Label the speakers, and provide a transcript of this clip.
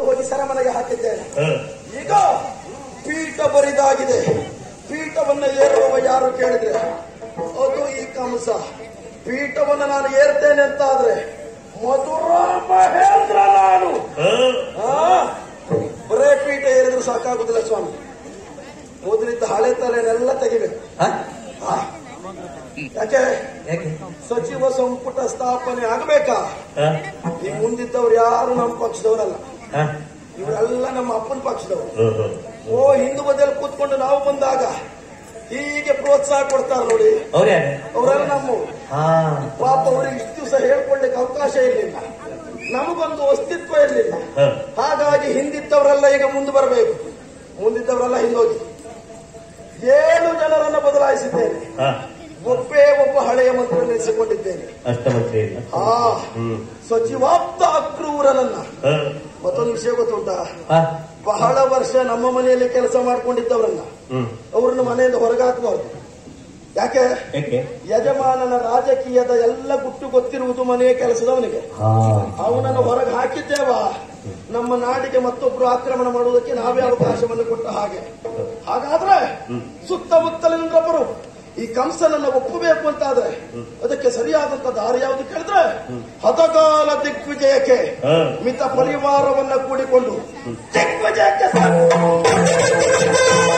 Speaker 1: ಹೊತ್ತು ಹೋಗಿ ಸೆರೆಮನೆಗೆ ಹಾಕಿದ್ದೇನೆ
Speaker 2: ಹ.
Speaker 1: ಈಗ ಪೀಠ ಬರಿದಾಗಿದೆ ಪೀಠವನ್ನ ಏರುವವ ಯಾರು ಕೇಳಿದ್ರೆ ಅದು ಈ ಕಂಸ ಪೀಠವನ್ನ ನಾನು ಏರ್ತೇನೆ ಅಂತ ಆದ್ರೆ ಮಧುರಾ ಮಹೇಂದ್ರ ನಾನು
Speaker 2: ಹ.
Speaker 1: ಆ, ಬರೇ ಪೀಠ ಏರಿದ್ರು ಸಾಕಾಗುದಿಲ್ಲ ಸ್ವಾಮಿ ಮೊದಲಿದ್ದ ಹಳೆ ತಲೆನೆಲ್ಲ ತೆಗಿಬೇಕು
Speaker 3: ಹ?
Speaker 1: ಆ, ಯಾಕೆ
Speaker 3: ಯಾಕೆ
Speaker 1: ಸಚಿವ ಸಂಪುಟ ಸ್ಥಾಪನೆ ಆಗಬೇಕಾ
Speaker 2: ಹ.
Speaker 1: ಈ ಮುಂದಿದ್ದವ್ರು ಯಾರು ನಮ್ಮ ಪಕ್ಷದವರಲ್ಲ
Speaker 2: ಹ.
Speaker 1: ಇವರೆಲ್ಲ ನಮ್ಮ ಅಪ್ಪನ ಪಕ್ಷದವರು
Speaker 2: ಹ. ಹ.
Speaker 1: ಓ ಹಿಂದೂ ಬದಿಯಲ್ಲಿ ಕೂತ್ಕೊಂಡು ನಾವು ಬಂದಾಗ ಹೀಗೆ ಪ್ರೋತ್ಸಾಹ ಕೊಡ್ತಾರೆ ನೋಡಿ
Speaker 3: ಅವ್ರು ಯಾರು
Speaker 1: ಅವರೆಲ್ಲ ನಮ್ಮ
Speaker 3: ಹಾ
Speaker 1: ಪಾಪ ಅವ್ರಿಗೆ ಇಷ್ಟು ದಿವಸ ಹೇಳ್ಕೊಳ್ಳಿಕ್ಕೆ ಅವಕಾಶ ಇರಲಿಲ್ಲ ನಮಗೊಂದು ಅಸ್ತಿತ್ವ ಇರಲಿಲ್ಲ
Speaker 2: ಹ.
Speaker 1: ಹಾಗಾಗಿ ಹಿಂದಿದ್ದವರೆಲ್ಲ ಈಗ ಮುಂದೆ ಬರಬೇಕು ಮುಂದಿದ್ದವರೆಲ್ಲ ಹಿಂದೋಗಿ ಏಳು ಜನರನ್ನ ಬದಲಾಯಿಸಿದ್ದೇನೆ
Speaker 2: ಹ.
Speaker 1: ಒಬ್ಬೇ ಒಬ್ಬ ಹಳೆಯ ಮಂತ್ರಿ ನಿಲ್ಲಿಸಿಕೊಂಡಿದ್ದೇನೆ
Speaker 2: ಅಷ್ಟಮಂತ್ರಿ
Speaker 1: ಆ
Speaker 2: ಹ್ಮ್
Speaker 1: ಸಚಿವಾಪ್ತ ಅಕ್ರೂರನನ್ನ
Speaker 2: ಹ.
Speaker 1: ಮತ್ತೊಂದು ವಿಷಯ ಗೊತ್ತುಂಟಾ
Speaker 3: ಹ?
Speaker 1: ಬಹಳ ವರ್ಷ ನಮ್ಮ ಮನೆಯಲ್ಲಿ ಕೆಲಸ ಮಾಡ್ಕೊಂಡಿದ್ದವರನ್ನ
Speaker 2: ಹ್ಮ್
Speaker 1: ಅವ್ರನ್ನ ಮನೆಯಿಂದ ಹೊರಗೆ ಹಾಕಬಾರ್ದು ಯಾಕೆ
Speaker 3: ಯಾಕೆ
Speaker 1: ಯಜಮಾನನ ರಾಜಕೀಯದ ಎಲ್ಲ ಗುಟ್ಟು ಗೊತ್ತಿರುವುದು ಮನೆಯ ಕೆಲಸದವನಿಗೆ
Speaker 3: ಹಾ
Speaker 1: ಅವನನ್ನು ಹೊರಗೆ ಹಾಕಿದ್ದೇವ ನಮ್ಮ ನಾಡಿಗೆ ಮತ್ತೊಬ್ರು ಆಕ್ರಮಣ ಮಾಡುವುದಕ್ಕೆ ನಾವೇ ಅವಕಾಶವನ್ನು ಕೊಟ್ಟ ಹಾಗೆ ಹಾಗಾದ್ರೆ ಸುತ್ತಮುತ್ತಲಿನೊಬ್ಬರು ಈ ಕಂಸನನ್ನ ಒಪ್ಪಬೇಕು ಅಂತಾದ್ರೆ ಅದಕ್ಕೆ ಸರಿಯಾದಂತ ದಾರಿ ಯಾವುದು ಕೇಳಿದ್ರೆ ಹತಕಾಲ ದಿಗ್ವಿಜಯಕ್ಕೆ
Speaker 2: ಹ.
Speaker 1: ಮಿತ ಪರಿವಾರವನ್ನ ಕೂಡಿಕೊಂಡು ದಿಗ್ವಿಜಯಕ್ಕೆ ಸಾಕು.